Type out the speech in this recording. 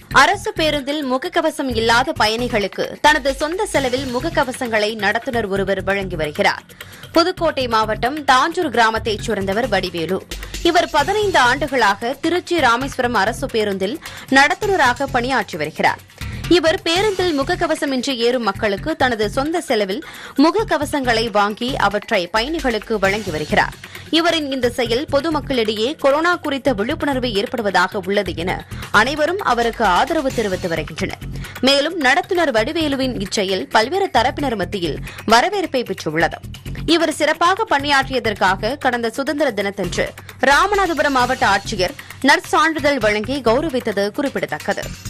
அரசு பேருந்தில் முகக்கவசம் இல்லாத பயணிகளுக்கு தனது சொந்த செலவில் முகக்கவசங்களை நடத்துனர் ஒருவர் வழங்கி வருகிறார் புதுக்கோட்டை மாவட்டம் தாஞ்சூர் கிராமத்தைச் சேர்ந்தவர் வடிவேலு இவர் பதினைந்து ஆண்டுகளாக திருச்சி ராமேஸ்வரம் அரசு பேருந்தில் நடத்துனராக பணியாற்றி வருகிறார் இவர் பேருந்தில் முகக்கவசமின்றி ஏறும் மக்களுக்கு தனது சொந்த செலவில் முகக்கவசங்களை வாங்கி அவற்றை பயணிகளுக்கு வழங்கி வருகிறார் இவரின் இந்த செயல் பொதுமக்களிடையே கொரோனா குறித்த விழிப்புணர்வு ஏற்படுவதாக உள்ளது என அனைவரும் அவருக்கு ஆதரவு தெரிவித்து வருகின்றனர் மேலும் நடத்துனர் வடிவேலுவின் இச்செயல் பல்வேறு தரப்பினர் மத்தியில் வரவேற்பை பெற்றுள்ளது இவர் சிறப்பாக பணியாற்றியதற்காக கடந்த சுதந்திர தினத்தன்று ராமநாதபுரம் மாவட்ட ஆட்சியர் நற்சான்றிதழ் வழங்கி கௌரவித்தது குறிப்பிடத்தக்கது